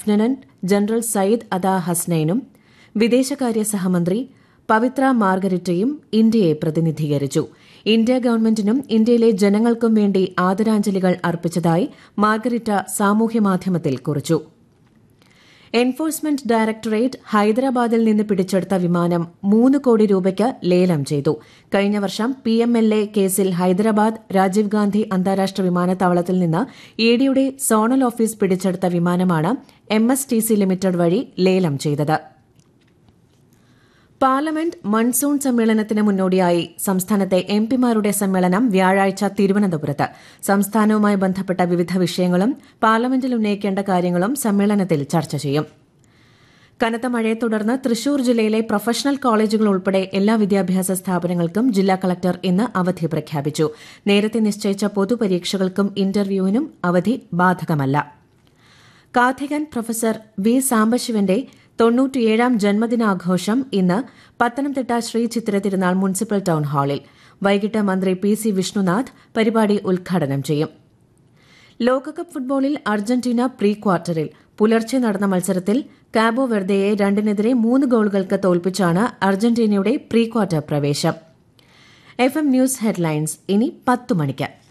lieutenant general Syed Ata ഹസ്നൈനും വിദേശകാര്യ സഹമന്ത്രി പവിത്ര മാർഗരിറ്റയും ഇന്ത്യയെ പ്രതിനിധീകരിച്ചു ഇന്ത്യ ഗവൺമെന്റിനും ഇന്ത്യയിലെ ജനങ്ങൾക്കും വേണ്ടി ആദരാഞ്ജലികൾ അർപ്പിച്ചതായി മാർഗരിറ്റ സാമൂഹ്യമാധ്യമത്തിൽ കുറിച്ചു എൻഫോഴ്സ്മെന്റ് ഡയറക്ടറേറ്റ് ഹൈദരാബാദിൽ നിന്ന് പിടിച്ചെടുത്ത വിമാനം മൂന്ന് കോടി രൂപയ്ക്ക് ലേലം ചെയ്തു കഴിഞ്ഞ വർഷം പി എം എൽ എ കേസിൽ ഹൈദരാബാദ് രാജീവ് ഗാന്ധി അന്താരാഷ്ട്ര വിമാനത്താവളത്തിൽ നിന്ന് ഇഡിയുടെ സോണൽ ഓഫീസ് പിടിച്ചെടുത്ത വിമാനമാണ് M S T C limited വഴി ലേലം ചെയ്തത് പാർലമെന്റ് മൺസൂൺ സമ്മേളനത്തിന് മുന്നോടിയായി സംസ്ഥാനത്തെ എം പിമാരുടെ സമ്മേളനം വ്യാഴാഴ്ച തിരുവനന്തപുരത്ത് സംസ്ഥാനവുമായി ബന്ധപ്പെട്ട വിവിധ വിഷയങ്ങളും പാർലമെന്റിൽ ഉന്നയിക്കേണ്ട കാര്യങ്ങളും സമ്മേളനത്തിൽ ചർച്ച ചെയ്യും കനത്ത മഴയെ തുടർന്ന് തൃശൂർ ജില്ലയിലെ പ്രൊഫഷണൽ കോളേജുകൾ ഉൾപ്പെടെ എല്ലാ വിദ്യാഭ്യാസ സ്ഥാപനങ്ങൾക്കും ജില്ലാ കളക്ടർ ഇന്ന് അവധി പ്രഖ്യാപിച്ചു നേരത്തെ നിശ്ചയിച്ച പൊതുപരീക്ഷകൾക്കും ഇന്റർവ്യൂവിനും അവധി ബാധകമല്ല കാഥികൻ പ്രൊഫസർ വി സാംബശിവന്റെ തൊണ്ണൂറ്റിയേഴാം ജന്മദിനാഘോഷം ഇന്ന് പത്തനംതിട്ട ശ്രീ ചിത്തിര തിരുനാൾ മുനിസിപ്പൽ ടൌൺ ഹാളിൽ വൈകിട്ട് മന്ത്രി പി സി വിഷ്ണുനാഥ് പരിപാടി ഉദ്ഘാടനം ചെയ്യും ലോകകപ്പ് ഫുട്ബോളിൽ അർജന്റീന പ്രീ ക്വാർട്ടറിൽ പുലർച്ചെ നടന്ന മത്സരത്തിൽ കാബോ വെർദയെ രണ്ടിനെതിരെ മൂന്ന് ഗോളുകൾക്ക് തോൽപ്പിച്ചാണ് അർജന്റീനയുടെ പ്രീ ക്വാർട്ടർ പ്രവേശം എഫ് എം ന്യൂസ് ഹെഡ്ലൈൻസ് ഇനി പത്തു മണിക്ക്